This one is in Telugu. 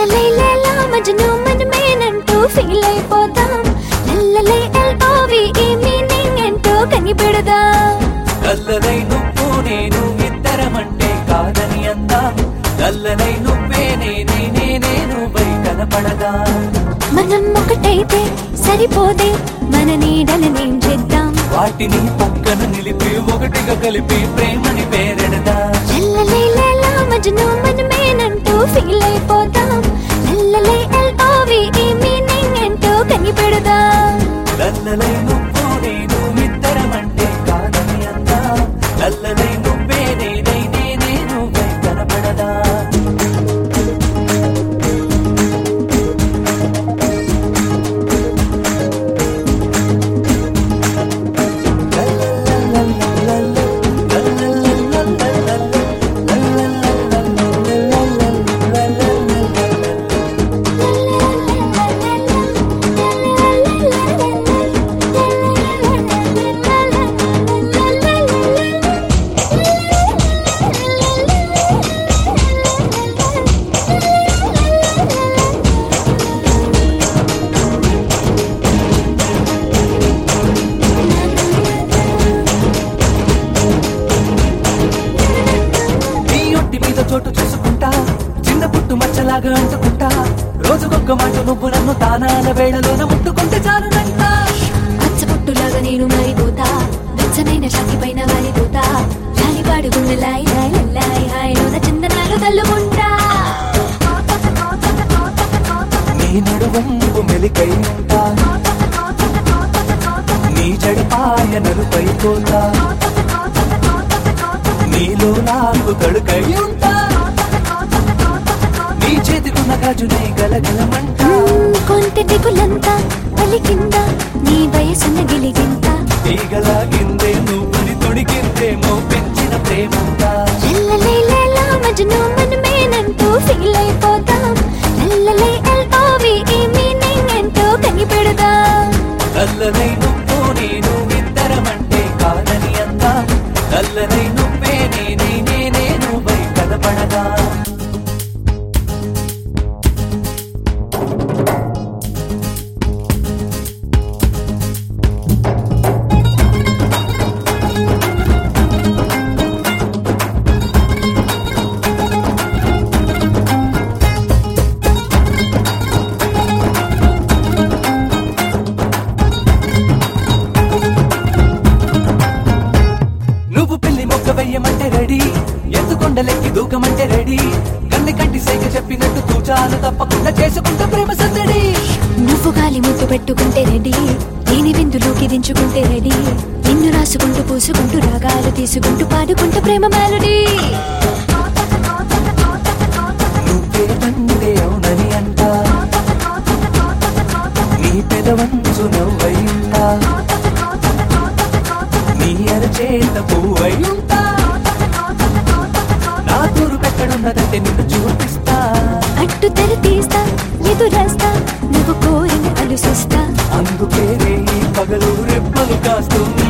లైలా మజ్ను మనమేనంటూ ఫీల్ అయిపోతాం లల్లలై ఎల్ఓవి ఈ మీనింగ్ ఏంటో కనిపెడదాం కల్లనై నువ్వు నేను ఇద్దరమంటే కాదని అందా కల్లనై నువ్వే నేనే నేనే నువ్వై కనపడదా మనం ఒకటైతే సరిపోదే మన నీడలనేం చేద్దాం వాటిని పక్కన నిలిపి ఒకటిగా కలిపి ప్రేమని పేరెడదా లల్లలైలా మజ్ను మనమేనంటూ ఫీల్ అయిపోతాం లల్లలై ఎల్ఓవి ఈ మీనింగ్ ఏంటో కనిపెడదాం లల్లలై నువ్వు నేను ఇద్దరమంటే కాదని అందా లల్లలై నువ్వే నేనే నేనే నువ్వై కనపడదా నీ ఒంటి మీద చోటు చూసుకుంటా చిన్న పుట్టు మచ్చలాగా అంటుకుంటా రోజుకొక్క మాట నువ్వు నన్ను తానాల వేళలోన ముట్టుకుంటే చాలునంట పచ్చబొట్టులాగా నేను మారిపోతా వెచ్చనైన షాకి పైన వాలిపోతా లాలిపాడు గుండె లాయి లాయి లాయి హాయిలోన చందనాలు తల్లుకుంటా నీ నడువంపు మెలికై ఉంటా నీ జడిపాయ నలుపై పోతా నీలో నాకు తడుకై ఉంటా నీ చేతికున్న గాజునే గలగలమంట మ్మ్, కొంటె దిగులంతా పలికిందా నీ వయసున్న గిలిగింత తీగలాగిందే నువ్వుని తొడిగిందేమో పెంచిన ప్రేమంతా లల్లలైలా మజ్ను మనమేనంటూ ఫీల్ అయిపోతాం లల్లలై ఎల్ఓవి ఈ మీనింగ్ ఏంటో కనిపెడదాం కల్లనై నువ్వు నేను ఇద్దరమంటే కాదని అందా కల్లనై నువ్వే నేనే నేనే నువ్వై కనపడదా నువ్వు పెళ్లి మొక్క వెయ్యమంటే రెడీ ఎత్తుకొండలెక్కి దూకమంటే రెడీ కన్ని కంటి సైగ చెప్పినట్టు తూచాలు తప్పకుండా చేసుకుంటా ప్రేమ సందడి నువ్వు గాలి ముద్దు పెట్టుకుంటే రెడీ నేను విందులోకి దించుకుంటే రెడీ నిన్ను రాసుకుంటూ పూసుకుంటూ రాగాలు తీసుకుంటూ పాడుకుంటూ ప్రేమ మెలడీ నువ్వే తండ్రి అవునని అంట నీ పెదవంచు నవ్వై ఉంటా నీ అరచేత పువ్వై ఉంటా నా తూరు పెట్టడున్నదంటే నిన్ను చూపిస్తా అట్టు తెర తీస్తా ఎదురేస్తా నువ్వు కోరిన అలుసిస్తా అందుకే రే ఈ పగలు రెప్పలు కాస్తూ నీ